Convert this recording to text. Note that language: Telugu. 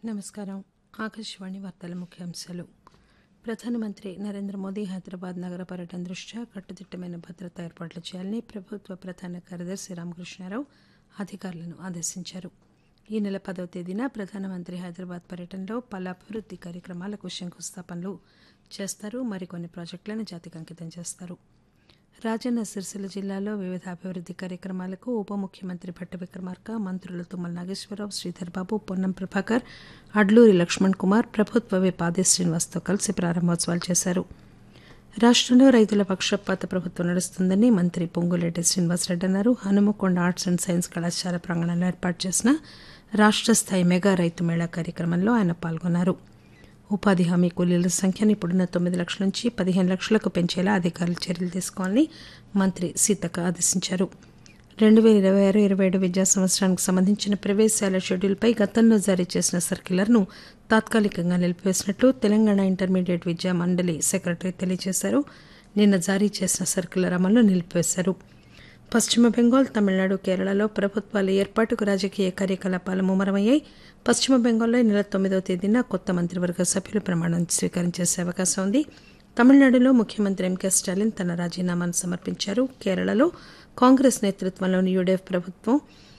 నమస్కారం ఆకాశవాణి వార్తల ముఖ్యాంశాలు ప్రధానమంత్రి నరేంద్ర మోదీ హైదరాబాద్ నగర పర్యటన దృష్ట్యా కట్టుదిట్టమైన భద్రతా ఏర్పాట్లు చేయాలని ప్రభుత్వ ప్రధాన కార్యదర్శి రామకృష్ణారావు అధికారులను ఆదేశించారు ఈ నెల పదవ తేదీన ప్రధానమంత్రి హైదరాబాద్ పర్యటనలో పలు అభివృద్ది కార్యక్రమాలకు శంకుస్థాపనలు చేస్తారు మరికొన్ని ప్రాజెక్టులను జాతికి అంకితం చేస్తారు రాజన్న సిరిసిల్ల జిల్లాలో వివిధ అభివృద్ది కార్యక్రమాలకు ఉప ముఖ్యమంత్రి భట్టి విక్రమార్క మంత్రులు తుమ్మల నాగేశ్వరరావు శ్రీధర్ బాబు పొన్నం ప్రభాకర్ అడ్లూరి లక్ష్మణ్ కుమార్ ప్రభుత్వ విప్ ఆది శ్రీనివాస్తో కలిసి ప్రారంభోత్సవాలు చేశారు రాష్టంలో రైతుల పక్షపాత ప్రభుత్వం నడుస్తుందని మంత్రి పొంగులేటి శ్రీనివాసరెడ్డి అన్నారు హనుమకొండ ఆర్ట్స్ అండ్ సైన్స్ కళాశాల ప్రాంగణంలో ఏర్పాటు చేసిన రాష్ట స్థాయి మెగా రైతు మేళా కార్యక్రమంలో ఆయన పాల్గొన్నారు ఉపాధి హామీ కూలీల సంఖ్యను ఇప్పుడున్న తొమ్మిది లక్షల నుంచి పదిహేను లక్షలకు పెంచేలా అధికారులు చర్యలు తీసుకోవాలని మంత్రి సీతక్క ఆదేశించారు రెండు వేల ఇరవై ఆరు ఇరవై ఏడు విద్యా సంవత్సరానికి సంబంధించిన ప్రవేశాల షెడ్యూల్పై గతంలో జారీ చేసిన సర్క్యులర్ను తాత్కాలికంగా నిలిపివేసినట్లు తెలంగాణ ఇంటర్మీడియట్ విద్యా మండలి సెక్రటరీ తెలియజేశారు నిన్న జారీ చేసిన సర్క్యులర్ అమలు నిలిపివేశారు పశ్చిమ బెంగాల్ తమిళనాడు కేరళలో ప్రభుత్వాల ఏర్పాటుకు రాజకీయ కార్యకలాపాలు ముమ్మరమయ్యాయి పశ్చిమ బెంగాల్లో ఈ నెల తొమ్మిదవ తేదీన కొత్త మంత్రివర్గ సభ్యులు ప్రమాణం స్వీకారం చేసే అవకాశం ఉంది తమిళనాడులో ముఖ్యమంత్రి ఎంకే స్టాలిన్ తన రాజీనామాను సమర్పించారు కేరళలో కాంగ్రెస్ నేతృత్వంలోని యూడీఎఫ్ ప్రభుత్వం